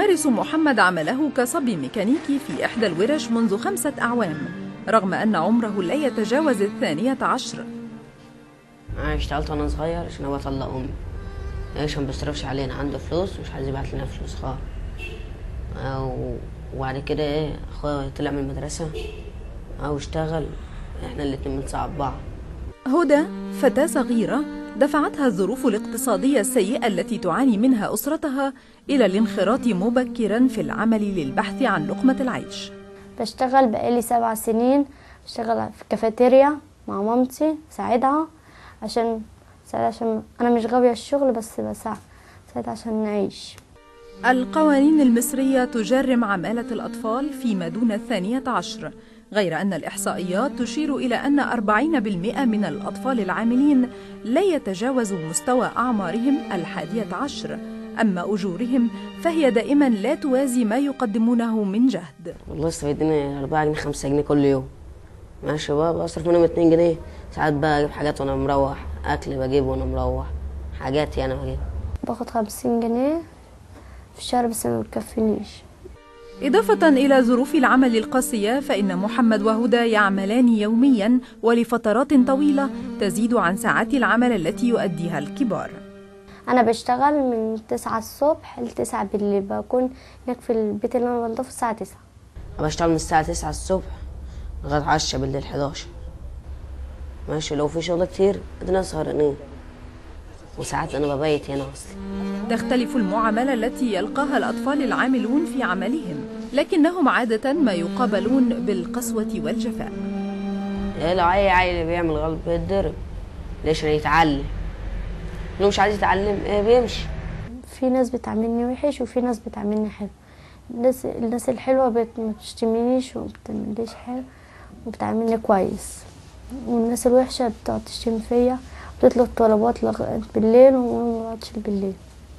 يمارس محمد عمله كصبي ميكانيكي في إحدى الورش منذ خمسة أعوام رغم أن عمره لا يتجاوز الثانية عشر انا اشتغلت وانا صغير عشان ابقى اطلق امي عشان ما بيصرفش علينا عنده فلوس مش عايز يبعت لنا فلوس خالص او وبعد كده ايه اخويا طلع من المدرسه او اشتغل احنا الاتنين بنصعب بعض هدى فتاة صغيرة دفعتها الظروف الاقتصادية السيئة التي تعاني منها أسرتها إلى الانخراط مبكرا في العمل للبحث عن لقمة العيش بشتغل بقالي سبع سنين بشتغل في كافيتيريا مع مامتي ساعدها عشان ساعد عشان انا مش غاوية الشغل بس بساعد ساعد عشان نعيش القوانين المصرية تجرم عمالة الأطفال فيما دون الثانية عشر غير أن الإحصائيات تشير إلى أن 40% من الأطفال العاملين لا يتجاوز مستوى أعمارهم الحادية عشر أما أجورهم فهي دائما لا توازي ما يقدمونه من جهد والله استفيدني 4 جنيه 5 جنيه كل يوم ماشي بقى بصرف منهم 2 جنيه ساعات بقى اجيب حاجات وانا مروح اكل بجيبه وانا مروح حاجات يعني بجيبها باخد خمسين جنيه في الشهر بس ما بتكفينيش إضافة إلى ظروف العمل القاسية فإن محمد وهدى يعملان يوميا ولفترات طويلة تزيد عن ساعات العمل التي يؤديها الكبار انا بشتغل من تسعة الصبح لتسعة بالليل بكون هناك في البيت اللي انا بنضفه الساعة تسعة أنا بشتغل من الساعه 9 الصبح لغايه 10 بالليل 11 ماشي لو في شغل كتير بدنا سهرانين وساعات انا ببيت هنا اصلا تختلف المعاملة التي يلقاها الأطفال العاملون في عملهم لكنهم عادة ما يقابلون بالقسوة والجفاء إيه لو اي عيل بيعمل غلط بيتضرب ليش عشان يتعلم لو مش عايز يتعلم ايه بيمشي في ناس بتعاملني وحش وفي ناس بتعاملني حلو الناس الناس الحلوة بت... ما بتشتمنيش وما بتعمليش حلو وبتعاملني كويس والناس الوحشة بتقعد تشتم فيا وتطلب طلبات لغاية بالليل وما بقعدش بالليل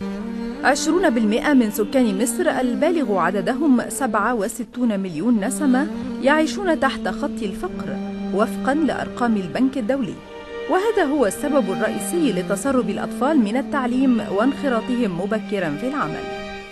عشرون بالمئة من سكان مصر البالغ عددهم سبعة وستون مليون نسمة يعيشون تحت خط الفقر وفقا لأرقام البنك الدولي وهذا هو السبب الرئيسي لتسرب الأطفال من التعليم وانخراطهم مبكرا في العمل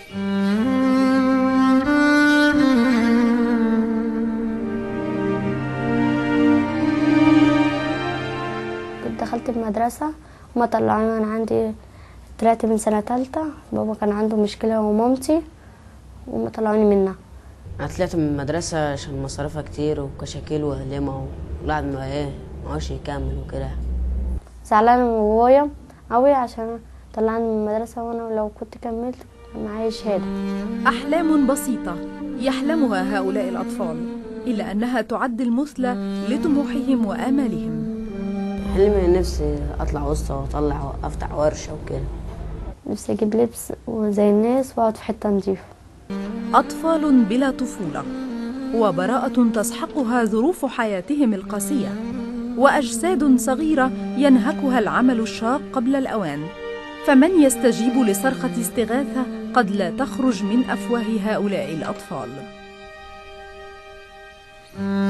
كنت دخلت المدرسة هما طلعوني وانا عندي طلعت من سنة تالتة بابا كان عنده مشكلة ومامتي وما طلعوني منها انا طلعت من المدرسه عشان مصاريفها كتير وكشاكيل وهلمة والواحد ما ايه معهوش يكمل وكده زعلانة من بابايا أوي عشان طلعني من المدرسة وانا لو كنت كملت كان معايا شهادة أحلام بسيطة يحلمها هؤلاء الأطفال إلا أنها تعد المثلى لطموحهم وآمالهم حلمي نفسي اطلع وسطى واطلع افتح ورشه وكده نفسي أجيب لبس وزي الناس وأقعد في حتة نضيفة أطفال بلا طفولة وبراءة تسحقها ظروف حياتهم القاسية وأجساد صغيرة ينهكها العمل الشاق قبل الأوان فمن يستجيب لصرخة استغاثة قد لا تخرج من أفواه هؤلاء الأطفال